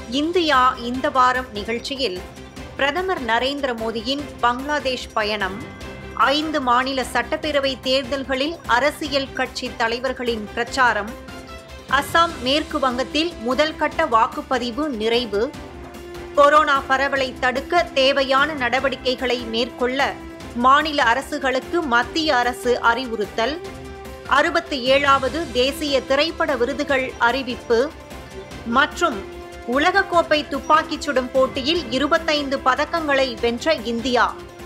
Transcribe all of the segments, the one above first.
India இந்த வாரம் நிகழ்ச்சியில் பிரதமர் நரேந்திர மோடியின் பங்களாதேஷ் பயணம் ஐந்து மாநில சட்டப்பேரவை தேர்தல்களில் அரசியல் கட்சி தலைவர்களின் பிரச்சாரம் அசாம் மேற்கு வங்கத்தில் முதல் கட்ட வாக்குப்பதிவு நிறைவு கொரோனா பரவலை தடுக்க தேவையான நடவடிக்கைகளை மேற்கொள்ள மாநில அரசுகளுக்கு மத்திய அரசு அறிவுறுத்தல் அறுபத்தி ஏழாவது தேசிய திரைப்பட விருதுகள் அறிவிப்பு மற்றும் உலகக்கோப்பை துப்பாக்கிச் சுடும் போட்டியில் இருபத்தைந்து பதக்கங்களை வென்ற இந்தியா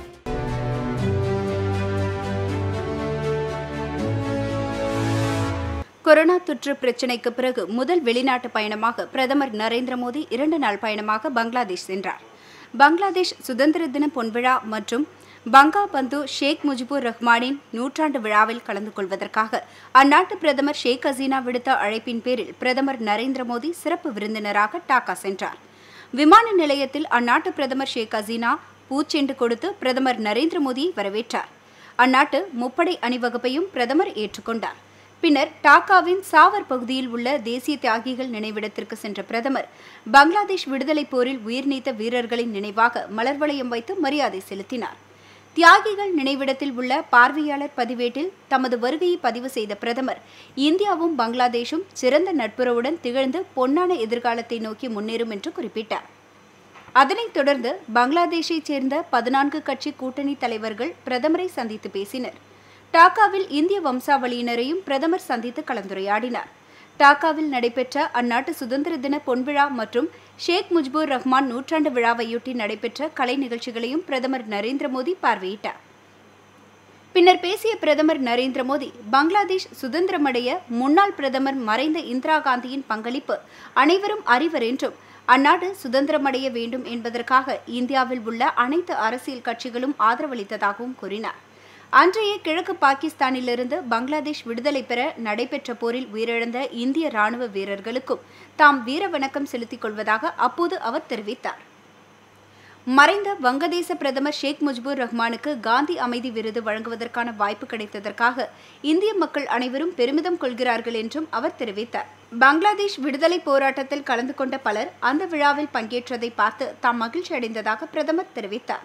கொரோனா தொற்று பிரச்சினைக்கு பிறகு முதல் வெளிநாட்டு பயணமாக பிரதமர் நரேந்திர மோடி இரண்டு நாள் பயணமாக பங்களாதேஷ் சென்றார் பங்களாதேஷ் சுதந்திர தின பொன்விழா மற்றும் பங்கா பந்து ஷேக் முஜிபுர் ரஹ்மானின் நூற்றாண்டு விழாவில் கலந்து கொள்வதற்காக அந்நாட்டு பிரதமர் ஷேக் ஹசீனா விடுத்த அழைப்பின் பேரில் பிரதமர் நரேந்திர மோடி சிறப்பு விருந்தினராக டாக்கா சென்றார் விமான நிலையத்தில் அந்நாட்டு பிரதமர் ஷேக் ஹசீனா பூச்செண்டு கொடுத்து பிரதமர் நரேந்திர மோடியை வரவேற்றார் அந்நாட்டு முப்படை அணிவகுப்பையும் பிரதமர் ஏற்றுக்கொண்டார் பின்னர் டாக்காவின் சாவர் பகுதியில் உள்ள தேசிய தியாகிகள் நினைவிடத்திற்கு சென்ற பிரதமர் பங்களாதேஷ் விடுதலைப் போரில் உயிர் நீத்த வீரர்களின் நினைவாக மலர் வளையம் வைத்து மரியாதை செலுத்தினார் தியாகிகள் நினைவிடத்தில் உள்ள பார்வையாளர் பதிவேட்டில் தமது வருகையை பதிவு செய்த பிரதமர் இந்தியாவும் பங்களாதேஷும் சிறந்த நட்புறவுடன் திகழ்ந்து பொன்னான எதிர்காலத்தை நோக்கி முன்னேறும் என்று குறிப்பிட்டார் அதனைத் தொடர்ந்து பங்களாதேஷைச் சேர்ந்த பதினான்கு கட்சி கூட்டணி தலைவர்கள் பிரதமரை சந்தித்து பேசினர் டாக்காவில் இந்திய வம்சாவளியினரையும் பிரதமர் சந்தித்து கலந்துரையாடினார் டாக்காவில் நடைபெற்ற அந்நாட்டு சுதந்திர தின பொன்விழா மற்றும் ஷேக் முஜிபுர் ரஹ்மான் நூற்றாண்டு விழாவையொட்டி நடைபெற்ற கலை நிகழ்ச்சிகளையும் பிரதமர் நரேந்திர மோடி பார்வையிட்டார் பின்னர் பேசிய பிரதமர் நரேந்திர மோடி பங்களாதேஷ் சுதந்திரமடைய முன்னாள் பிரதமர் மறைந்த இந்திரா காந்தியின் பங்களிப்பு அனைவரும் அறிவர் என்றும் அந்நாடு சுதந்திரமடைய வேண்டும் என்பதற்காக இந்தியாவில் உள்ள அனைத்து அரசியல் கட்சிகளும் ஆதரவளித்ததாகவும் கூறினார் அன்றைய கிழக்கு பாகிஸ்தானிலிருந்து பங்களாதேஷ் விடுதலை பெற நடைபெற்ற போரில் உயிரிழந்த இந்திய ராணுவ வீரர்களுக்கும் தாம் வீர வணக்கம் செலுத்திக் கொள்வதாக அப்போது அவர் தெரிவித்தார் மறைந்த வங்கதேச பிரதமர் ஷேக் முஜிபுர் ரஹ்மானுக்கு காந்தி அமைதி விருது வழங்குவதற்கான வாய்ப்பு கிடைத்ததற்காக இந்திய மக்கள் அனைவரும் பெருமிதம் கொள்கிறார்கள் என்றும் அவர் தெரிவித்தார் பங்களாதேஷ் விடுதலை போராட்டத்தில் கலந்து கொண்ட பலர் அந்த விழாவில் பங்கேற்றதை பார்த்து தாம் மகிழ்ச்சி அடைந்ததாக பிரதமர் தெரிவித்தார்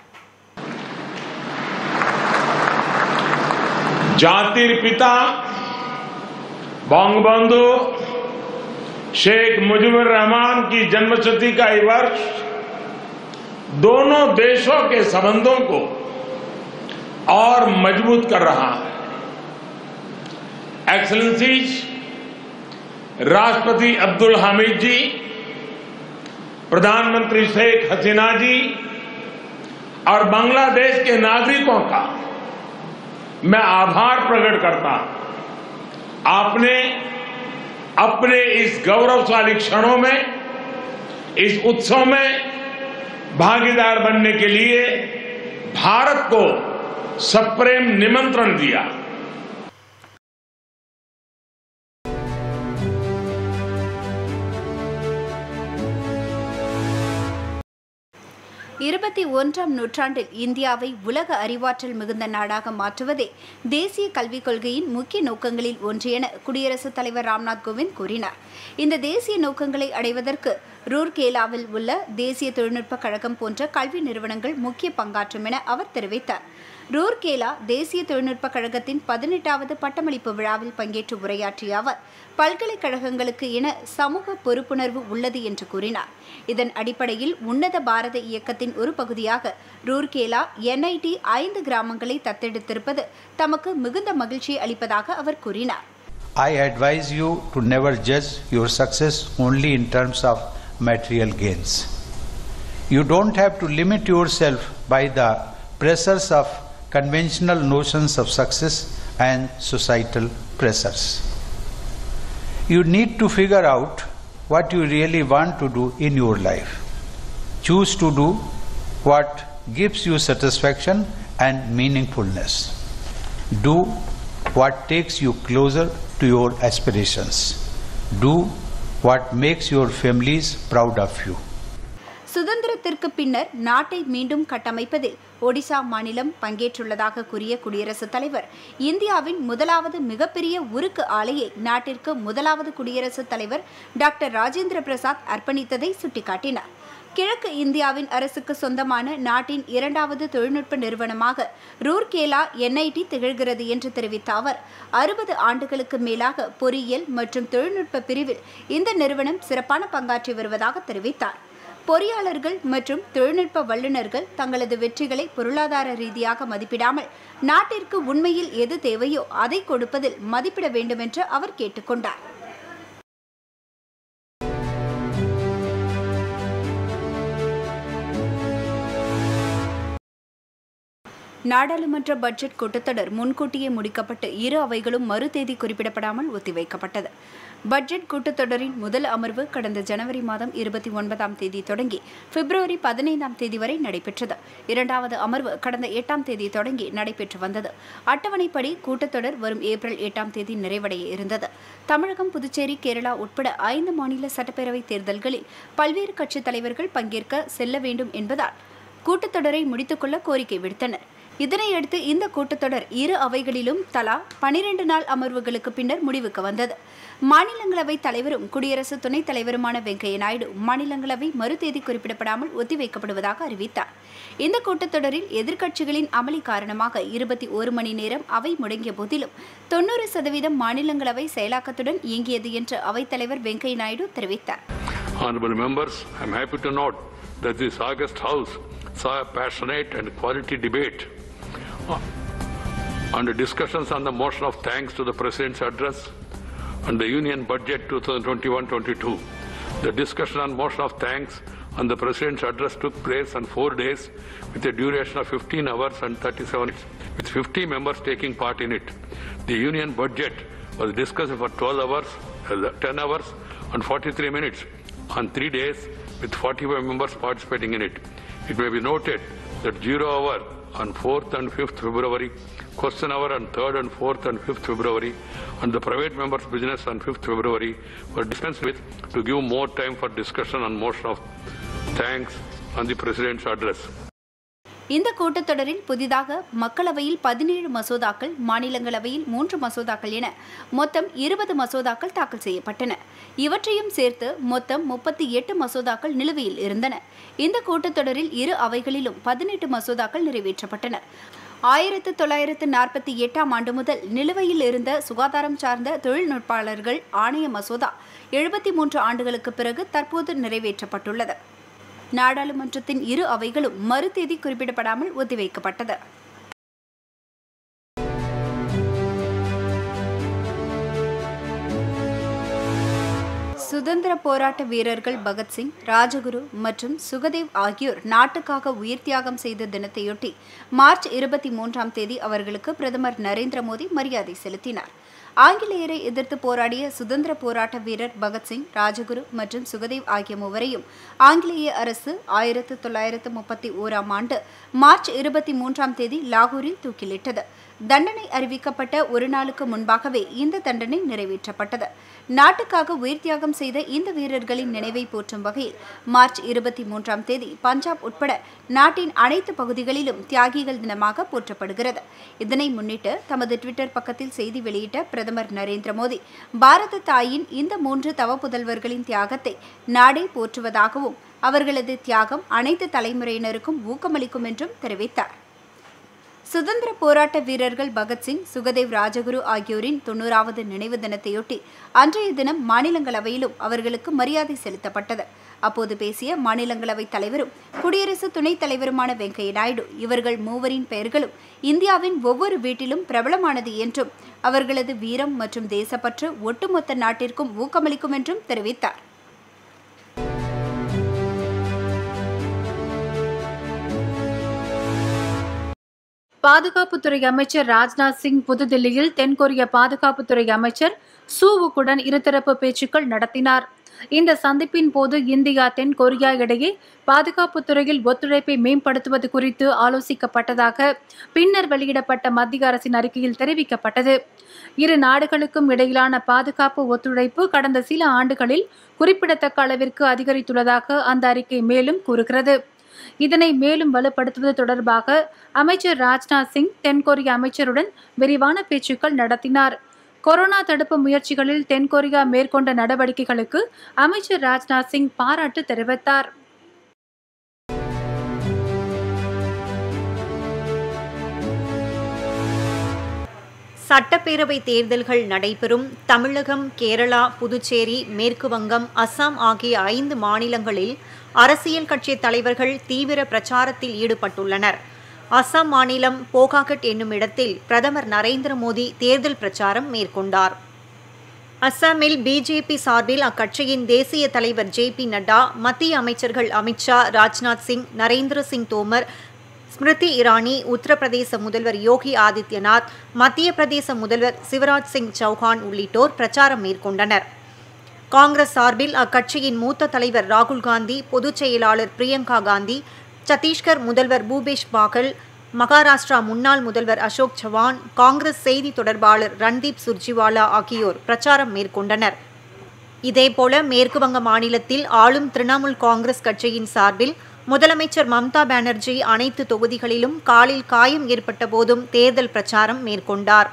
जातिर पिता बंगबंधु शेख मुजीबुर रहमान की जन्मशती का ये वर्ष दोनों देशों के संबंधों को और मजबूत कर रहा है एक्सलेंसीज राष्ट्रपति अब्दुल हामिद जी प्रधानमंत्री शेख हसीना जी और बांग्लादेश के नागरिकों का मैं आभार प्रकट करता हूं आपने अपने इस गौरवशाली क्षणों में इस उत्सव में भागीदार बनने के लिए भारत को सप्रेम निमंत्रण दिया இருபத்தி ஒன்றாம் நூற்றாண்டில் இந்தியாவை உலக அறிவாற்றல் மிகுந்த நாடாக மாற்றுவதே தேசிய கல்விக் கொள்கையின் முக்கிய நோக்கங்களில் ஒன்று என குடியரசுத் தலைவர் ராம்நாத் கோவிந்த் கூறினார் இந்த தேசிய நோக்கங்களை அடைவதற்கு ரூர்கேலாவில் உள்ள தேசிய தொழில்நுட்ப கழகம் போன்ற கல்வி நிறுவனங்கள் முக்கிய பங்காற்றும் என அவர் தெரிவித்தார் ரூர்கேலா தேசிய தொழில்நுட்ப கழகத்தின் பதினெட்டாவது பட்டமளிப்பு விழாவில் பங்கேற்று உரையாற்றிய அவர் பல்கலைக்கழகங்களுக்கு என சமூக பொறுப்புணர்வு உள்ளது என்று கூறினார் இதன் அடிப்படையில் உன்னத பாரத இயக்கத்தின் ஒரு பகுதியாக ரூர்கேலா என்ஐடி ஐந்து கிராமங்களை தத்தெடுத்திருப்பது தமக்கு மிகுந்த மகிழ்ச்சியை அளிப்பதாக அவர் கூறினார் I advise you to never judge your success only in terms of material gains. You don't have to limit yourself by the pressures of conventional notions of success and societal pressures. You need to figure out what you really want to do in your life. Choose to do what gives you satisfaction and meaningfulness. Do what takes you closer to your aspirations. Do what makes your families proud of you. சுதந்திர சுதந்திரத்திற்கு பின்னர் நாட்டை மீண்டும் கட்டமைப்பதில் ஒடிசா மாநிலம் பங்கேற்றுள்ளதாக கூறிய குடியரசுத் தலைவர் இந்தியாவின் முதலாவது மிகப்பெரிய உருக்கு ஆலையை நாட்டிற்கு முதலாவது குடியரசுத் தலைவர் டாக்டர் ராஜேந்திர பிரசாத் அர்ப்பணித்ததை சுட்டிக்காட்டினார் கிழக்கு இந்தியாவின் அரசுக்கு சொந்தமான நாட்டின் இரண்டாவது தொழில்நுட்ப நிறுவனமாக ரூர்கேலா என்ஐடி திகழ்கிறது என்று தெரிவித்த அவர் அறுபது ஆண்டுகளுக்கு மேலாக பொறியியல் மற்றும் தொழில்நுட்ப பிரிவில் இந்த நிறுவனம் சிறப்பான பங்காற்றி வருவதாக தெரிவித்தார் பொறியாளர்கள் மற்றும் தொழில்நுட்ப வல்லுநர்கள் தங்களது வெற்றிகளை பொருளாதார ரீதியாக மதிப்பிடாமல் நாட்டிற்கு உண்மையில் எது தேவையோ அதை கொடுப்பதில் மதிப்பிட வேண்டும் என்று அவர் கேட்டுக்கொண்டார் நாடாளுமன்ற பட்ஜெட் கூட்டத்தொடர் முன்கூட்டியே முடிக்கப்பட்டு இரு அவைகளும் மறு தேதி குறிப்பிடப்படாமல் ஒத்திவைக்கப்பட்டது பட்ஜெட் கூட்டத்தொடரின் முதல் அமர்வு கடந்த ஜனவரி மாதம் இருபத்தி ஒன்பதாம் தேதி தொடங்கி பிப்ரவரி பதினைந்தாம் தேதி வரை நடைபெற்றது இரண்டாவது அமர்வு கடந்த எட்டாம் தேதி தொடங்கி நடைபெற்று வந்தது அட்டவணைப்படி கூட்டத்தொடர் வரும் ஏப்ரல் எட்டாம் தேதி நிறைவடைய இருந்தது தமிழகம் புதுச்சேரி கேரளா உட்பட ஐந்து மாநில சட்டப்பேரவை தேர்தல்களில் பல்வேறு கட்சித் தலைவர்கள் பங்கேற்க செல்ல வேண்டும் என்பதால் கூட்டத்தொடரை முடித்துக்கொள்ள கோரிக்கை விடுத்தனர் இதனையடுத்து இந்த கூட்டத்தொடர் இரு அவைகளிலும் தலா பனிரெண்டு நாள் அமர்வுகளுக்கு பின்னர் முடிவுக்கு வந்தது மாநிலங்களவை தலைவரும் குடியரசு துணைத் தலைவருமான வெங்கையா நாயுடு மாநிலங்களவை மறுதேதி குறிப்பிடப்படாமல் ஒத்திவைக்கப்படுவதாக அறிவித்தார் இந்த கூட்டத்தொடரில் எதிர்க்கட்சிகளின் அமளி காரணமாக இருபத்தி ஒரு மணி நேரம் அவை முடங்கிய போதிலும் தொன்னூறு சதவீதம் மாநிலங்களவை செயலாக்கத்துடன் இயங்கியது என்று அவைத்தலைவர் வெங்கையா நாயுடு தெரிவித்தார் Honorable members, I am happy to note that this August House saw a passionate and quality debate on the discussions on the motion of thanks to the President's address and the Union Budget 2021-22. The discussion on motion of thanks on the President's address took place on four days with a duration of 15 hours and 37 minutes, with 50 members taking part in it. The Union Budget was discussed for 12 hours, uh, 10 hours and 43 minutes on three days with 45 members participating in it. It may be noted that zero hour on 4th and 5th February, question hour on 3rd and 4th and 5th February, and the private members' business on 5th February were dispensed with to give more time for discussion on motion of thanks on the President's address. இந்த கூட்டத்தொடரில் புதிதாக மக்களவையில் பதினேழு மசோதாக்கள் மாநிலங்களவையில் மூன்று மசோதாக்கள் என மொத்தம் இருபது மசோதாக்கள் தாக்கல் செய்யப்பட்டன இவற்றையும் சேர்த்து மொத்தம் முப்பத்தி எட்டு மசோதாக்கள் நிலுவையில் இருந்தன இந்த கூட்டத்தொடரில் இரு அவைகளிலும் பதினெட்டு மசோதாக்கள் நிறைவேற்றப்பட்டன ஆயிரத்து தொள்ளாயிரத்து நாற்பத்தி எட்டாம் ஆண்டு முதல் நிலுவையில் இருந்த சுகாதாரம் சார்ந்த தொழில்நுட்பாளர்கள் ஆணைய மசோதா எழுபத்தி மூன்று ஆண்டுகளுக்கு பிறகு தற்போது நிறைவேற்றப்பட்டுள்ளது நாடாளுமன்றத்தின் இரு அவைகளும் மறுதேதி குறிப்பிடப்படாமல் ஒத்திவைக்கப்பட்டது சுதந்திர போராட்ட வீரர்கள் பகத்சிங் ராஜகுரு மற்றும் சுகதேவ் ஆகியோர் நாட்டுக்காக உயிர் தியாகம் செய்த தினத்தையொட்டி மார்ச் இருபத்தி மூன்றாம் தேதி அவர்களுக்கு பிரதமர் நரேந்திர மோடி மரியாதை செலுத்தினார் ஆங்கிலேயரை எதிர்த்து போராடிய சுதந்திர போராட்ட வீரர் பகத்சிங் ராஜகுரு மற்றும் சுகதேவ் ஆகிய மூவரையும் ஆங்கிலேய அரசு ஆயிரத்து தொள்ளாயிரத்து முப்பத்தி ஓராம் ஆண்டு மார்ச் இருபத்தி மூன்றாம் தேதி லாகூரில் தூக்கிலிட்டது தண்டனை அறிவிக்கப்பட்ட ஒரு நாளுக்கு முன்பாகவே இந்த தண்டனை நிறைவேற்றப்பட்டது நாட்டுக்காக உயிர் தியாகம் செய்த இந்த வீரர்களின் நினைவை போற்றும் வகையில் மார்ச் இருபத்தி மூன்றாம் தேதி பஞ்சாப் உட்பட நாட்டின் அனைத்து பகுதிகளிலும் தியாகிகள் தினமாக போற்றப்படுகிறது இதனை முன்னிட்டு தமது ட்விட்டர் பக்கத்தில் செய்தி வெளியிட்ட பிரதமர் நரேந்திர மோடி பாரத தாயின் இந்த மூன்று தவப்புதல்வர்களின் தியாகத்தை நாடே போற்றுவதாகவும் அவர்களது தியாகம் அனைத்து தலைமுறையினருக்கும் ஊக்கமளிக்கும் என்றும் தெரிவித்தார் சுதந்திர போராட்ட வீரர்கள் பகத்சிங் சுகதேவ் ராஜகுரு ஆகியோரின் தொண்ணூறாவது நினைவு தினத்தையொட்டி அன்றைய தினம் மாநிலங்களவையிலும் அவர்களுக்கு மரியாதை செலுத்தப்பட்டது அப்போது பேசிய மாநிலங்களவை தலைவரும் குடியரசு துணைத் தலைவருமான வெங்கையா நாயுடு இவர்கள் மூவரின் பெயர்களும் இந்தியாவின் ஒவ்வொரு வீட்டிலும் பிரபலமானது என்றும் அவர்களது வீரம் மற்றும் தேசப்பற்று ஒட்டுமொத்த நாட்டிற்கும் ஊக்கமளிக்கும் என்றும் தெரிவித்தார் பாதுகாப்புத்துறை அமைச்சர் ராஜ்நாத் சிங் புதுதில்லியில் தென்கொரிய பாதுகாப்புத்துறை அமைச்சர் சூவுக்குடன் இருதரப்பு பேச்சுக்கள் நடத்தினார் இந்த சந்திப்பின் போது இந்தியா தென் கொரியா இடையே பாதுகாப்புத் துறையில் ஒத்துழைப்பை மேம்படுத்துவது குறித்து ஆலோசிக்கப்பட்டதாக பின்னர் வெளியிடப்பட்ட மத்திய அரசின் அறிக்கையில் தெரிவிக்கப்பட்டது இரு நாடுகளுக்கும் இடையிலான பாதுகாப்பு ஒத்துழைப்பு கடந்த சில ஆண்டுகளில் குறிப்பிடத்தக்க அளவிற்கு அதிகரித்துள்ளதாக அந்த அறிக்கை மேலும் கூறுகிறது இதனை மேலும் வலுப்படுத்துவது தொடர்பாக அமைச்சர் ராஜ்நாத் சிங் தென்கொரிய அமைச்சருடன் விரிவான பேச்சுக்கள் நடத்தினார் கொரோனா தடுப்பு முயற்சிகளில் தென்கொரியா மேற்கொண்ட நடவடிக்கைகளுக்கு அமைச்சர் ராஜ்நாத் சிங் பாராட்டு தெரிவித்தார் சட்டப்பேரவை தேர்தல்கள் நடைபெறும் தமிழகம் கேரளா புதுச்சேரி மேற்கு வங்கம் அஸ்ஸாம் ஆகிய ஐந்து மாநிலங்களில் அரசியல் கட்சி தலைவர்கள் தீவிர பிரச்சாரத்தில் ஈடுபட்டுள்ளனர் அஸ்ஸாம் மாநிலம் போகாகட் என்னும் இடத்தில் பிரதமர் நரேந்திர மோடி தேர்தல் பிரச்சாரம் மேற்கொண்டார் அஸ்ஸாமில் பிஜேபி சார்பில் அக்கட்சியின் தேசிய தலைவர் ஜே பி நட்டா மத்திய அமைச்சர்கள் அமித்ஷா ராஜ்நாத் சிங் நரேந்திர சிங் தோமர் ஸ்மிருதி இரானி உத்தரப்பிரதேச முதல்வர் யோகி ஆதித்யநாத் மத்திய பிரதேச முதல்வர் சிவராஜ் சிங் சௌஹான் உள்ளிட்டோர் பிரச்சாரம் மேற்கொண்டனர் காங்கிரஸ் சார்பில் அக்கட்சியின் மூத்த தலைவர் ராகுல் காந்தி பொதுச் செயலாளர் பிரியங்கா காந்தி சத்தீஸ்கர் முதல்வர் பூபேஷ் பாகல் மகாராஷ்டிரா முன்னாள் முதல்வர் அசோக் சவான் காங்கிரஸ் செய்தி தொடர்பாளர் ரன்தீப் சுர்ஜிவாலா ஆகியோர் பிரச்சாரம் மேற்கொண்டனர் இதேபோல மேற்குவங்க மாநிலத்தில் ஆளும் திரிணாமுல் காங்கிரஸ் கட்சியின் சார்பில் முதலமைச்சர் மம்தா பானர்ஜி அனைத்து தொகுதிகளிலும் காலில் காயம் ஏற்பட்ட போதும் தேர்தல் பிரச்சாரம் மேற்கொண்டார்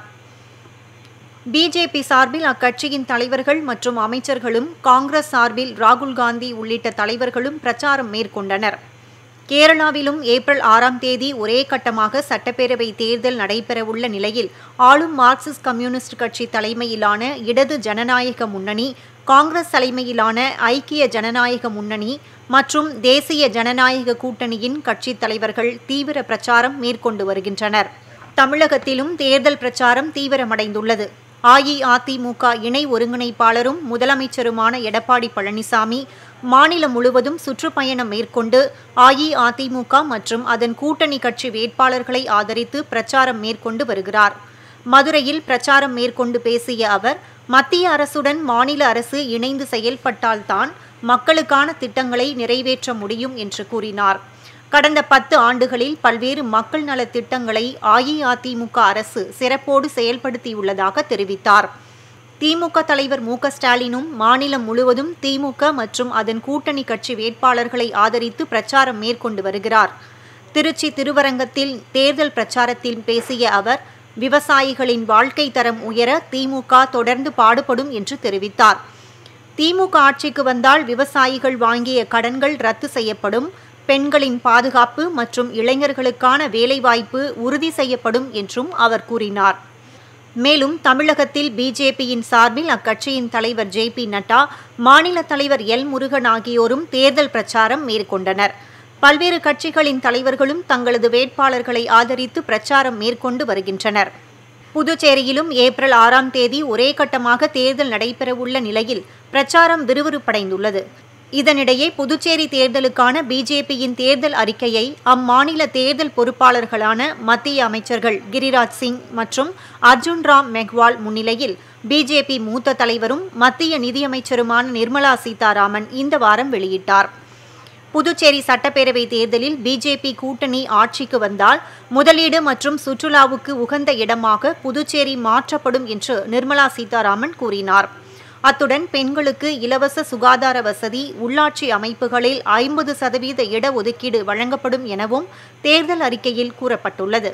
பிஜேபி சார்பில் அக்கட்சியின் தலைவர்கள் மற்றும் அமைச்சர்களும் காங்கிரஸ் சார்பில் ராகுல் காந்தி உள்ளிட்ட தலைவர்களும் பிரச்சாரம் மேற்கொண்டனர் கேரளாவிலும் ஏப்ரல் ஆறாம் தேதி ஒரே கட்டமாக சட்டப்பேரவை தேர்தல் நடைபெறவுள்ள நிலையில் ஆளும் மார்க்சிஸ்ட் கம்யூனிஸ்ட் கட்சி தலைமையிலான இடது ஜனநாயக முன்னணி காங்கிரஸ் தலைமையிலான ஐக்கிய ஜனநாயக முன்னணி மற்றும் தேசிய ஜனநாயக கூட்டணியின் கட்சித் தலைவர்கள் தீவிர பிரச்சாரம் மேற்கொண்டு வருகின்றனர் தமிழகத்திலும் தேர்தல் பிரச்சாரம் தீவிரமடைந்துள்ளது அஇஅதிமுக இணை ஒருங்கிணைப்பாளரும் முதலமைச்சருமான எடப்பாடி பழனிசாமி மாநிலம் முழுவதும் சுற்றுப்பயணம் மேற்கொண்டு அஇஅதிமுக மற்றும் அதன் கூட்டணி கட்சி வேட்பாளர்களை ஆதரித்து பிரச்சாரம் மேற்கொண்டு வருகிறார் மதுரையில் பிரச்சாரம் மேற்கொண்டு பேசிய அவர் மத்திய அரசுடன் மாநில அரசு இணைந்து செயல்பட்டால்தான் மக்களுக்கான திட்டங்களை நிறைவேற்ற முடியும் என்று கூறினார் கடந்த பத்து ஆண்டுகளில் பல்வேறு மக்கள் நலத் திட்டங்களை அஇஅதிமுக அரசு சிறப்போடு செயல்படுத்தியுள்ளதாக தெரிவித்தார் திமுக தலைவர் மு ஸ்டாலினும் மாநிலம் முழுவதும் திமுக மற்றும் அதன் கூட்டணி கட்சி வேட்பாளர்களை ஆதரித்து பிரச்சாரம் மேற்கொண்டு வருகிறார் திருச்சி திருவரங்கத்தில் தேர்தல் பிரச்சாரத்தில் பேசிய அவர் விவசாயிகளின் வாழ்க்கை தரம் உயர திமுக தொடர்ந்து பாடுபடும் என்று தெரிவித்தார் திமுக ஆட்சிக்கு வந்தால் விவசாயிகள் வாங்கிய கடன்கள் ரத்து செய்யப்படும் பெண்களின் பாதுகாப்பு மற்றும் இளைஞர்களுக்கான வேலைவாய்ப்பு உறுதி செய்யப்படும் என்றும் அவர் கூறினார் மேலும் தமிழகத்தில் பிஜேபியின் சார்பில் அக்கட்சியின் தலைவர் ஜே பி நட்டா மாநில தலைவர் எல் முருகன் ஆகியோரும் தேர்தல் பிரச்சாரம் மேற்கொண்டனர் பல்வேறு கட்சிகளின் தலைவர்களும் தங்களது வேட்பாளர்களை ஆதரித்து பிரச்சாரம் மேற்கொண்டு வருகின்றனர் புதுச்சேரியிலும் ஏப்ரல் ஆறாம் தேதி ஒரே கட்டமாக தேர்தல் நடைபெறவுள்ள நிலையில் பிரச்சாரம் விறுவிறுப்படைந்துள்ளது இதனிடையே புதுச்சேரி தேர்தலுக்கான பிஜேபியின் தேர்தல் அறிக்கையை அம்மாநில தேர்தல் பொறுப்பாளர்களான மத்திய அமைச்சர்கள் கிரிராஜ் சிங் மற்றும் அர்ஜுன் ராம் மெக்வால் முன்னிலையில் பிஜேபி மூத்த தலைவரும் மத்திய நிதியமைச்சருமான நிர்மலா சீதாராமன் இந்த வாரம் வெளியிட்டார் புதுச்சேரி சட்டப்பேரவை தேர்தலில் பிஜேபி கூட்டணி ஆட்சிக்கு வந்தால் முதலீடு மற்றும் சுற்றுலாவுக்கு உகந்த இடமாக புதுச்சேரி மாற்றப்படும் என்று நிர்மலா சீதாராமன் கூறினார் அத்துடன் பெண்களுக்கு இலவச சுகாதார வசதி உள்ளாட்சி அமைப்புகளில் ஐம்பது சதவீத இடஒதுக்கீடு வழங்கப்படும் எனவும் தேர்தல் அறிக்கையில் கூறப்பட்டுள்ளது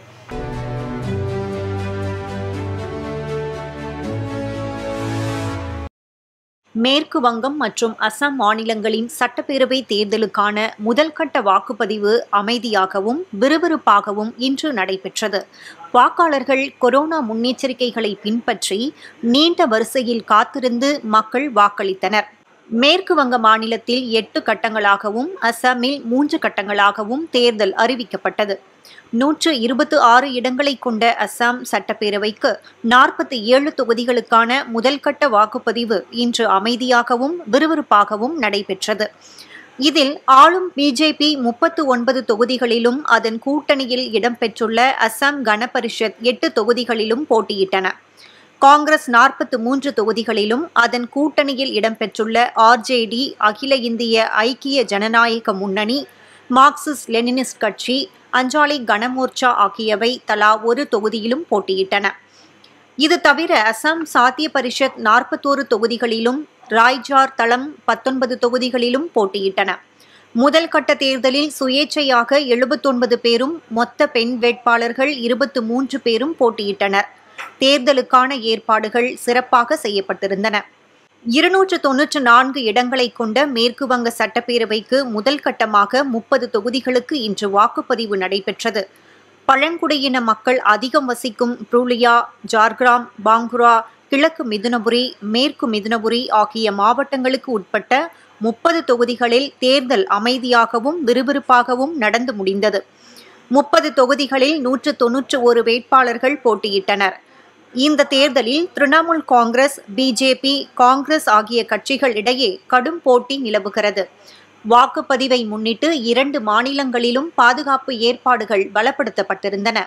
மேற்கு வங்கம் மற்றும் அசாம் மாநிலங்களின் சட்டப்பேரவை தேர்தலுக்கான முதல்கட்ட வாக்குப்பதிவு அமைதியாகவும் விறுவிறுப்பாகவும் இன்று நடைபெற்றது வாக்காளர்கள் கொரோனா முன்னெச்சரிக்கைகளை பின்பற்றி நீண்ட வரிசையில் காத்திருந்து மக்கள் வாக்களித்தனர் மேற்கு வங்க மாநிலத்தில் எட்டு கட்டங்களாகவும் அசாமில் மூன்று கட்டங்களாகவும் தேர்தல் அறிவிக்கப்பட்டது நூற்று இருபத்து ஆறு இடங்களை கொண்ட அசாம் சட்டப்பேரவைக்கு நாற்பத்தி ஏழு தொகுதிகளுக்கான முதல்கட்ட வாக்குப்பதிவு இன்று அமைதியாகவும் விறுவிறுப்பாகவும் நடைபெற்றது இதில் ஆளும் பிஜேபி முப்பத்து ஒன்பது தொகுதிகளிலும் அதன் கூட்டணியில் இடம்பெற்றுள்ள அசாம் கனபரிஷத் எட்டு தொகுதிகளிலும் போட்டியிட்டன காங்கிரஸ் நாற்பத்து மூன்று தொகுதிகளிலும் அதன் கூட்டணியில் இடம்பெற்றுள்ள ஆர்ஜேடி அகில இந்திய ஐக்கிய ஜனநாயக முன்னணி மார்க்சிஸ்ட் லெனினிஸ்ட் கட்சி அஞ்சாலி கனமோர்ச்சா ஆகியவை தலா ஒரு தொகுதியிலும் போட்டியிட்டன இது தவிர அசாம் சாத்திய பரிஷத் நாற்பத்தோரு தொகுதிகளிலும் ராய்ஜார் தளம் பத்தொன்பது தொகுதிகளிலும் போட்டியிட்டன முதல் கட்ட தேர்தலில் சுயேட்சையாக எழுபத்தொன்பது பேரும் மொத்த பெண் வேட்பாளர்கள் இருபத்து மூன்று பேரும் போட்டியிட்டனர் தேர்தலுக்கான ஏற்பாடுகள் சிறப்பாக செய்யப்பட்டிருந்தன இருநூற்று தொன்னூற்று நான்கு இடங்களை கொண்ட மேற்கு வங்க சட்டப்பேரவைக்கு முதல் கட்டமாக முப்பது தொகுதிகளுக்கு இன்று வாக்குப்பதிவு நடைபெற்றது பழங்குடியின மக்கள் அதிகம் வசிக்கும் புருலியா ஜார்கிராம் பாங்குரா கிழக்கு மிதுனபுரி மேற்கு மிதுனபுரி ஆகிய மாவட்டங்களுக்கு உட்பட்ட முப்பது தொகுதிகளில் தேர்தல் அமைதியாகவும் விறுவிறுப்பாகவும் நடந்து முடிந்தது முப்பது தொகுதிகளில் நூற்று தொன்னூற்று ஒரு வேட்பாளர்கள் போட்டியிட்டனர் இந்த தேர்தலில் திரிணாமுல் காங்கிரஸ் பிஜேபி காங்கிரஸ் ஆகிய கட்சிகள் இடையே கடும் போட்டி நிலவுகிறது வாக்குப்பதிவை முன்னிட்டு இரண்டு மாநிலங்களிலும் பாதுகாப்பு ஏற்பாடுகள் பலப்படுத்தப்பட்டிருந்தன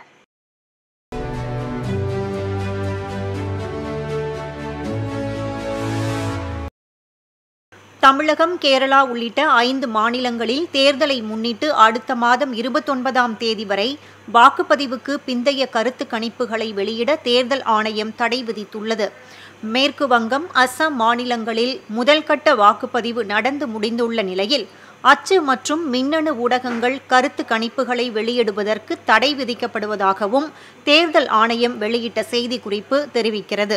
தமிழகம் கேரளா உள்ளிட்ட ஐந்து மாநிலங்களில் தேர்தலை முன்னிட்டு அடுத்த மாதம் இருபத்தொன்பதாம் தேதி வரை வாக்குப்பதிவுக்கு பிந்தைய கருத்து கணிப்புகளை வெளியிட தேர்தல் ஆணையம் தடை விதித்துள்ளது மேற்கு வங்கம் அஸ்ஸாம் மாநிலங்களில் முதல்கட்ட வாக்குப்பதிவு நடந்து முடிந்துள்ள நிலையில் அச்சு மற்றும் மின்னணு ஊடகங்கள் கருத்து கணிப்புகளை வெளியிடுவதற்கு தடை விதிக்கப்படுவதாகவும் தேர்தல் ஆணையம் வெளியிட்ட செய்திக்குறிப்பு தெரிவிக்கிறது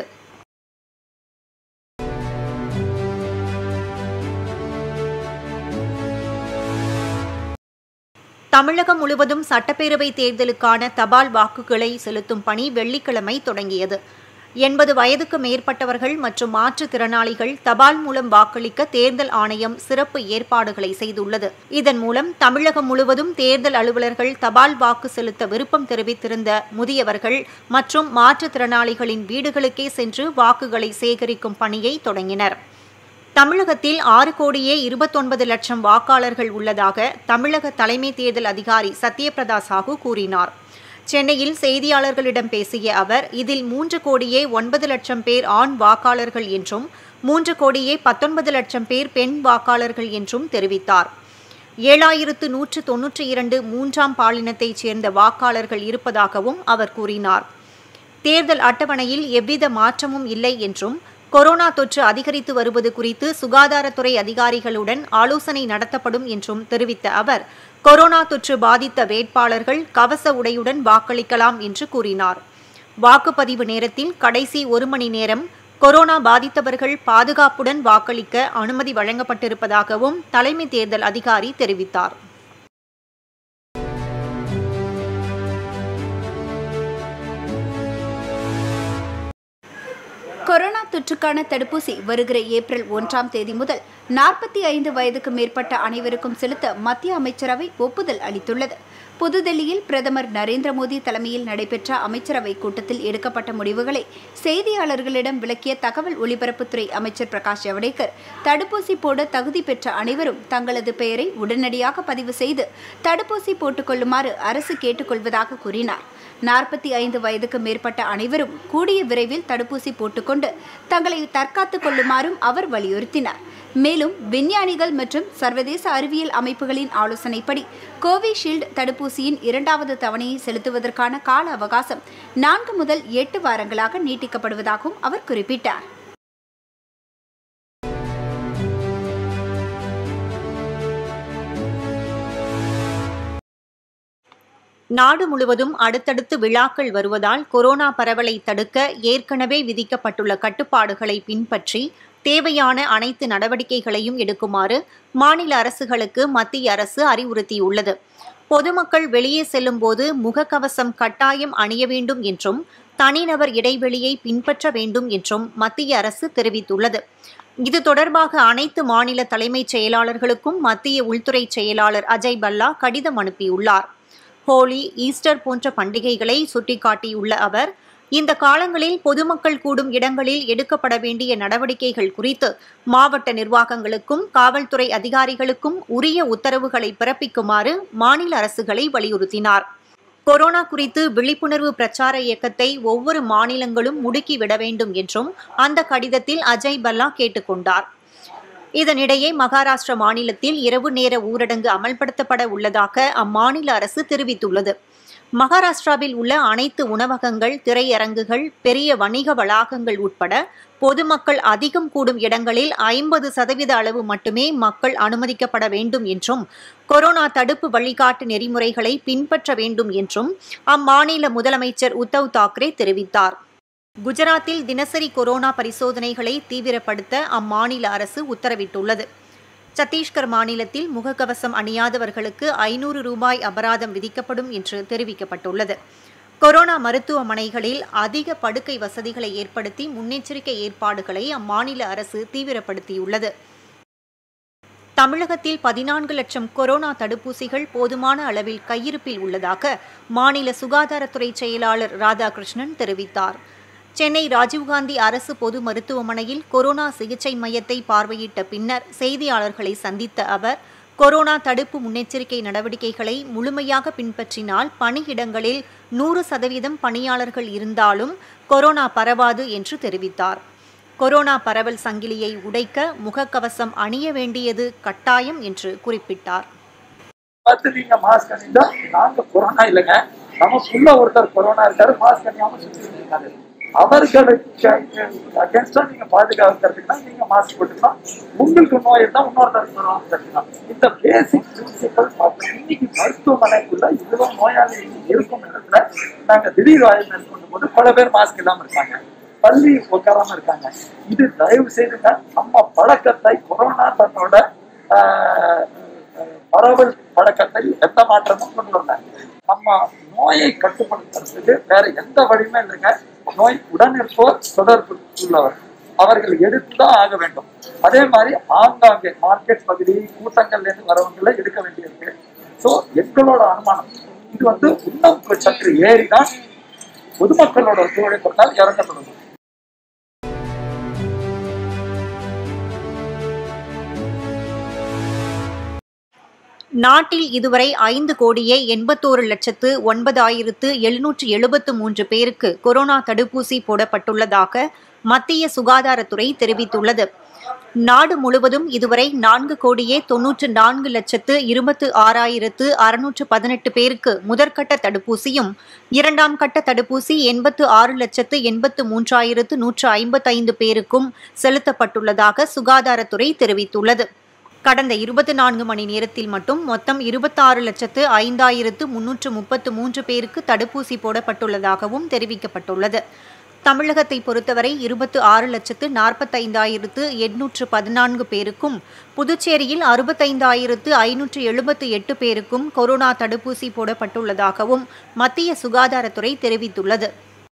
தமிழகம் முழுவதும் சட்டப்பேரவை தேர்தலுக்கான தபால் வாக்குகளை செலுத்தும் பணி வெள்ளிக்கிழமை தொடங்கியது எண்பது வயதுக்கு மேற்பட்டவர்கள் மற்றும் மாற்றுத்திறனாளிகள் தபால் மூலம் வாக்களிக்க தேர்தல் ஆணையம் சிறப்பு ஏற்பாடுகளை செய்துள்ளது இதன் மூலம் தமிழகம் முழுவதும் தேர்தல் அலுவலர்கள் தபால் வாக்கு செலுத்த விருப்பம் தெரிவித்திருந்த முதியவர்கள் மற்றும் மாற்றுத்திறனாளிகளின் வீடுகளுக்கே சென்று வாக்குகளை சேகரிக்கும் பணியை தொடங்கினர் தமிழகத்தில் ஆறு கோடியே இருபத்தொன்பது லட்சம் வாக்காளர்கள் உள்ளதாக தமிழக தலைமை தேர்தல் அதிகாரி சத்யபிரதா சாஹூ கூறினார் சென்னையில் செய்தியாளர்களிடம் பேசிய அவர் இதில் மூன்று கோடியே ஒன்பது லட்சம் பேர் ஆண் வாக்காளர்கள் என்றும் மூன்று கோடியே பத்தொன்பது லட்சம் பேர் பெண் வாக்காளர்கள் என்றும் தெரிவித்தார் ஏழாயிரத்து நூற்று தொன்னூற்றி இரண்டு மூன்றாம் பாலினத்தைச் சேர்ந்த வாக்காளர்கள் இருப்பதாகவும் அவர் கூறினார் தேர்தல் அட்டவணையில் எவ்வித மாற்றமும் இல்லை என்றும் கொரோனா தொற்று அதிகரித்து வருவது குறித்து சுகாதாரத்துறை அதிகாரிகளுடன் ஆலோசனை நடத்தப்படும் என்றும் தெரிவித்த அவர் கொரோனா தொற்று பாதித்த வேட்பாளர்கள் கவச உடையுடன் வாக்களிக்கலாம் என்று கூறினார் வாக்குப்பதிவு நேரத்தில் கடைசி ஒரு மணி நேரம் கொரோனா பாதித்தவர்கள் பாதுகாப்புடன் வாக்களிக்க அனுமதி வழங்கப்பட்டிருப்பதாகவும் தலைமை தேர்தல் அதிகாரி தெரிவித்தார் கொரோனா தொற்றுக்கான தடுப்பூசி வருகிற ஏப்ரல் ஒன்றாம் தேதி முதல் நாற்பத்தி ஐந்து வயதுக்கு மேற்பட்ட அனைவருக்கும் செலுத்த மத்திய அமைச்சரவை ஒப்புதல் அளித்துள்ளது புதுதில்லியில் பிரதமர் நரேந்திர மோடி தலைமையில் நடைபெற்ற அமைச்சரவை கூட்டத்தில் எடுக்கப்பட்ட முடிவுகளை செய்தியாளர்களிடம் விளக்கிய தகவல் ஒலிபரப்புத்துறை அமைச்சர் பிரகாஷ் ஜவடேகர் தடுப்பூசி போட தகுதி பெற்ற அனைவரும் தங்களது பெயரை உடனடியாக பதிவு செய்து தடுப்பூசி போட்டுக்கொள்ளுமாறு அரசு கேட்டுக்கொள்வதாக கூறினார் நாற்பத்தி ஐந்து வயதுக்கு மேற்பட்ட அனைவரும் கூடிய விரைவில் தடுப்பூசி போட்டுக்கொண்டு தங்களை தற்காத்துக் கொள்ளுமாறும் அவர் வலியுறுத்தினார் மேலும் விஞ்ஞானிகள் மற்றும் சர்வதேச அறிவியல் அமைப்புகளின் ஆலோசனைப்படி கோவிஷீல்டு தடுப்பூசியின் இரண்டாவது தவணையை செலுத்துவதற்கான கால அவகாசம் நான்கு முதல் எட்டு வாரங்களாக நீட்டிக்கப்படுவதாகவும் அவர் குறிப்பிட்டார் நாடு முழுவதும் அடுத்தடுத்து விழாக்கள் வருவதால் கொரோனா பரவலை தடுக்க ஏற்கனவே விதிக்கப்பட்டுள்ள கட்டுப்பாடுகளை பின்பற்றி தேவையான அனைத்து நடவடிக்கைகளையும் எடுக்குமாறு மாநில அரசுகளுக்கு மத்திய அரசு அறிவுறுத்தியுள்ளது பொதுமக்கள் வெளியே செல்லும்போது முகக்கவசம் கட்டாயம் அணிய வேண்டும் என்றும் தனிநபர் இடைவெளியை பின்பற்ற வேண்டும் என்றும் மத்திய அரசு தெரிவித்துள்ளது இது தொடர்பாக அனைத்து மாநில தலைமைச் செயலாளர்களுக்கும் மத்திய உள்துறை செயலாளர் அஜய் பல்லா கடிதம் அனுப்பியுள்ளார் ஹோலி ஈஸ்டர் போன்ற பண்டிகைகளை சுட்டிக்காட்டியுள்ள அவர் இந்த காலங்களில் பொதுமக்கள் கூடும் இடங்களில் எடுக்கப்பட வேண்டிய நடவடிக்கைகள் குறித்து மாவட்ட நிர்வாகங்களுக்கும் காவல்துறை அதிகாரிகளுக்கும் உரிய உத்தரவுகளை பிறப்பிக்குமாறு மாநில அரசுகளை வலியுறுத்தினார் கொரோனா குறித்து விழிப்புணர்வு பிரச்சார இயக்கத்தை ஒவ்வொரு மாநிலங்களும் முடுக்கிவிட வேண்டும் என்றும் அந்த கடிதத்தில் அஜய் பல்லா கேட்டுக்கொண்டார் இதனிடையே மகாராஷ்டிர மாநிலத்தில் இரவு நேர ஊரடங்கு அமல்படுத்தப்பட உள்ளதாக அம்மாநில அரசு தெரிவித்துள்ளது மகாராஷ்டிராவில் உள்ள அனைத்து உணவகங்கள் திரையரங்குகள் பெரிய வணிக வளாகங்கள் உட்பட பொதுமக்கள் அதிகம் கூடும் இடங்களில் ஐம்பது சதவீத அளவு மட்டுமே மக்கள் அனுமதிக்கப்பட வேண்டும் என்றும் கொரோனா தடுப்பு வழிகாட்டு நெறிமுறைகளை பின்பற்ற வேண்டும் என்றும் அம்மாநில முதலமைச்சர் உத்தவ் தாக்கரே தெரிவித்தார் குஜராத்தில் தினசரி கொரோனா பரிசோதனைகளை தீவிரப்படுத்த அம்மாநில அரசு உத்தரவிட்டுள்ளது சத்தீஸ்கர் மாநிலத்தில் முகக்கவசம் அணியாதவர்களுக்கு ஐநூறு ரூபாய் அபராதம் விதிக்கப்படும் என்று தெரிவிக்கப்பட்டுள்ளது கொரோனா மருத்துவமனைகளில் அதிக படுக்கை வசதிகளை ஏற்படுத்தி முன்னெச்சரிக்கை ஏற்பாடுகளை அம்மாநில அரசு தீவிரப்படுத்தியுள்ளது தமிழகத்தில் பதினான்கு லட்சம் கொரோனா தடுப்பூசிகள் போதுமான அளவில் கையிருப்பில் உள்ளதாக மாநில சுகாதாரத்துறை செயலாளர் ராதாகிருஷ்ணன் தெரிவித்தார் சென்னை ராஜீவ்காந்தி அரசு பொது மருத்துவமனையில் கொரோனா சிகிச்சை மையத்தை பார்வையிட்ட பின்னர் செய்தியாளர்களை சந்தித்த அவர் கொரோனா தடுப்பு முன்னெச்சரிக்கை நடவடிக்கைகளை முழுமையாக பின்பற்றினால் பணியிடங்களில் நூறு சதவீதம் பணியாளர்கள் இருந்தாலும் கொரோனா பரவாது என்று தெரிவித்தார் கொரோனா பரவல் சங்கிலியை உடைக்க முகக்கவசம் அணிய வேண்டியது கட்டாயம் என்று குறிப்பிட்டார் பார்த்து நீங்க மாஸ்க் அணிந்தா நாங்க கொரோனா இல்லைங்க நமக்குள்ள ஒருத்தர் கொரோனா இருக்காரு மாஸ்க் அணியாம சுத்தி இருக்காரு அவர்களுக்கு அகேன்ஸ்டா நீங்க பாதுகாக்கிறதுக்குனா நீங்க மாஸ்க் போட்டுக்கலாம் உங்களுக்கு நோய் இருந்தா இன்னொருத்தருக்கு கொரோனா தடுக்கலாம் இந்த பேசிக் பிரின்சிபல் இன்னைக்கு மருத்துவமனைக்குள்ள இவ்வளவு நோயாளி இருக்கும் இடத்துல நாங்க திடீர் ஆய்வு மேற்கொள்ளும் போது பல பேர் மாஸ்க் இல்லாம இருக்காங்க பள்ளி உட்காராம இருக்காங்க இது தயவு செய்துங்க நம்ம பழக்கத்தை கொரோனா தன்னோட ஆஹ், பரவல் பழக்கத்தை எந்த மாற்றமும் கொண்டு வந்தாங்க நம்ம நோயை கட்டுப்படுத்துறதுக்கு வேற எந்த வழியுமே இல்லைங்க நோய் உடனிருப்போர் தொடர்பு உள்ளவர் அவர்கள் எடுத்துதான் ஆக வேண்டும் அதே மாதிரி ஆங்காங்கே மார்க்கெட் பகுதி கூட்டங்கள்ல இருந்து வரவங்களை எடுக்க வேண்டியிருக்கு சோ எங்களோட அனுமானம் இது வந்து இன்னும் சற்று ஏறிதான் பொதுமக்களோட ஒத்துழைப்பினால் இறங்க தொடங்கும் நாட்டில் இதுவரை ஐந்து கோடியே எண்பத்தோரு லட்சத்து ஒன்பதாயிரத்து எழுநூற்று எழுபத்து மூன்று பேருக்கு கொரோனா தடுப்பூசி போடப்பட்டுள்ளதாக மத்திய சுகாதாரத்துறை தெரிவித்துள்ளது நாடு முழுவதும் இதுவரை நான்கு கோடியே தொன்னூற்று நான்கு லட்சத்து இருபத்து ஆறாயிரத்து அறுநூற்று பதினெட்டு பேருக்கு முதற்கட்ட தடுப்பூசியும் இரண்டாம் கட்ட தடுப்பூசி எண்பத்து ஆறு லட்சத்து எண்பத்து மூன்றாயிரத்து நூற்று ஐம்பத்தைந்து பேருக்கும் செலுத்தப்பட்டுள்ளதாக சுகாதாரத்துறை தெரிவித்துள்ளது கடந்த இருபத்தி நான்கு மணி நேரத்தில் மட்டும் மொத்தம் இருபத்தாறு லட்சத்து ஐந்தாயிரத்து முன்னூற்று முப்பத்து மூன்று பேருக்கு தடுப்பூசி போடப்பட்டுள்ளதாகவும் தெரிவிக்கப்பட்டுள்ளது தமிழகத்தை பொறுத்தவரை இருபத்து ஆறு லட்சத்து நாற்பத்தைந்தாயிரத்து எண்ணூற்று பதினான்கு பேருக்கும் புதுச்சேரியில் அறுபத்தைந்தாயிரத்து ஐநூற்று எழுபத்து எட்டு பேருக்கும் கொரோனா தடுப்பூசி போடப்பட்டுள்ளதாகவும் மத்திய சுகாதாரத்துறை தெரிவித்துள்ளது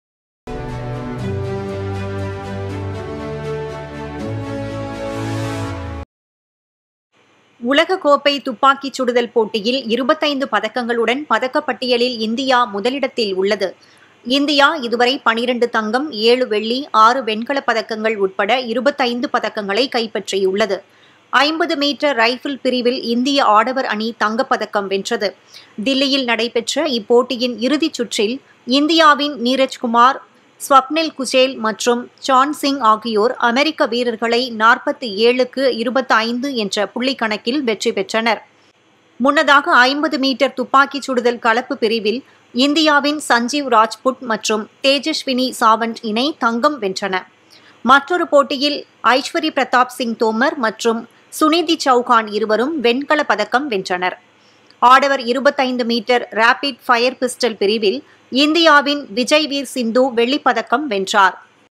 உலகக்கோப்பை துப்பாக்கிச் சுடுதல் போட்டியில் இருபத்தைந்து பதக்கங்களுடன் பதக்கப்பட்டியலில் இந்தியா முதலிடத்தில் உள்ளது இந்தியா இதுவரை பனிரெண்டு தங்கம் ஏழு வெள்ளி ஆறு வெண்கலப் பதக்கங்கள் உட்பட இருபத்தைந்து பதக்கங்களை கைப்பற்றியுள்ளது ஐம்பது மீட்டர் ரைபிள் பிரிவில் இந்திய ஆடவர் அணி தங்கப்பதக்கம் வென்றது தில்லியில் நடைபெற்ற இப்போட்டியின் இறுதிச் சுற்றில் இந்தியாவின் நீரஜ்குமார் ஸ்வப்னில் குசேல் மற்றும் சான் சிங் ஆகியோர் அமெரிக்க வீரர்களை நாற்பத்தி ஏழுக்கு இருபத்தி ஐந்து என்ற புள்ளி கணக்கில் வெற்றி பெற்றனர் முன்னதாக ஐம்பது மீட்டர் துப்பாக்கிச் சுடுதல் கலப்பு பிரிவில் இந்தியாவின் சஞ்சீவ் ராஜ்புட் மற்றும் தேஜஸ்வினி சாவந்த் இணை தங்கம் வென்றன மற்றொரு போட்டியில் ஐஸ்வரி பிரதாப் சிங் தோமர் மற்றும் சுனிதி சௌகான் இருவரும் வெண்கல பதக்கம் வென்றனர் ஆடவர் இருபத்தைந்து மீட்டர் ரேபிட் ஃபயர் பிஸ்டல் பிரிவில் இந்தியாவின் விஜய் வீர் சிந்து வெள்ளிப் பதக்கம் வென்றார்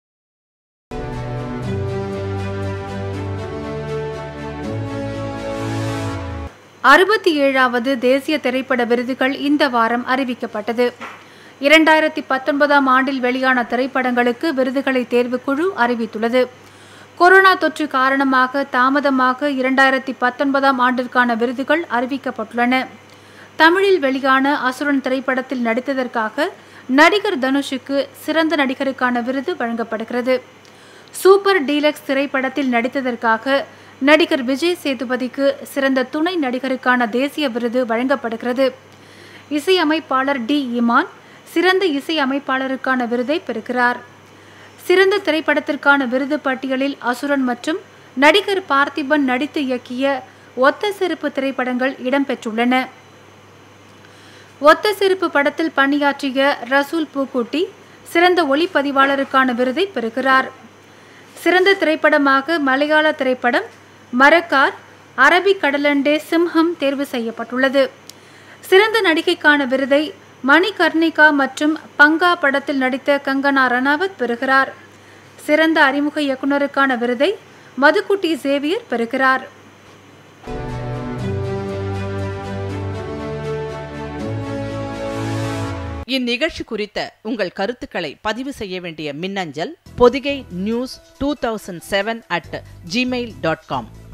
அறுபத்தி ஏழாவது தேசிய திரைப்பட விருதுகள் இந்த வாரம் அறிவிக்கப்பட்டது இரண்டாயிரத்தி பத்தொன்பதாம் ஆண்டில் வெளியான திரைப்படங்களுக்கு விருதுகளை தேர்வுக்குழு அறிவித்துள்ளது கொரோனா தொற்று காரணமாக தாமதமாக இரண்டாயிரத்தி பத்தொன்பதாம் ஆண்டிற்கான விருதுகள் அறிவிக்கப்பட்டுள்ளன தமிழில் வெளியான அசுரன் திரைப்படத்தில் நடித்ததற்காக நடிகர் தனுஷுக்கு சிறந்த நடிகருக்கான விருது வழங்கப்படுகிறது சூப்பர் டீலக்ஸ் திரைப்படத்தில் நடித்ததற்காக நடிகர் விஜய் சேதுபதிக்கு சிறந்த துணை நடிகருக்கான தேசிய விருது வழங்கப்படுகிறது இசையமைப்பாளர் டி இமான் சிறந்த இசை அமைப்பாளருக்கான விருதை பெறுகிறார் சிறந்த திரைப்படத்திற்கான விருது பட்டியலில் அசுரன் மற்றும் நடிகர் பார்த்திபன் நடித்து இயக்கிய ஒத்த செருப்பு திரைப்படங்கள் இடம்பெற்றுள்ளன ஒத்த செருப்பு படத்தில் பணியாற்றிய ரசூல் பூக்குட்டி சிறந்த ஒளிப்பதிவாளருக்கான விருதை பெறுகிறார் சிறந்த திரைப்படமாக மலையாள திரைப்படம் மரக்கார் அரபிக் கடலண்டே சிம்ஹம் தேர்வு செய்யப்பட்டுள்ளது சிறந்த நடிகைக்கான விருதை மணிகர்ணிகா மற்றும் பங்கா படத்தில் நடித்த கங்கனா ரணாவத் பெறுகிறார் சிறந்த அறிமுக இயக்குனருக்கான விருதை மதுக்குட்டி சேவியர் பெறுகிறார் இந்நிகழ்ச்சி குறித்த உங்கள் கருத்துக்களை பதிவு செய்ய வேண்டிய மின்னஞ்சல் Pothigai news two thousand seven at Gmail dot com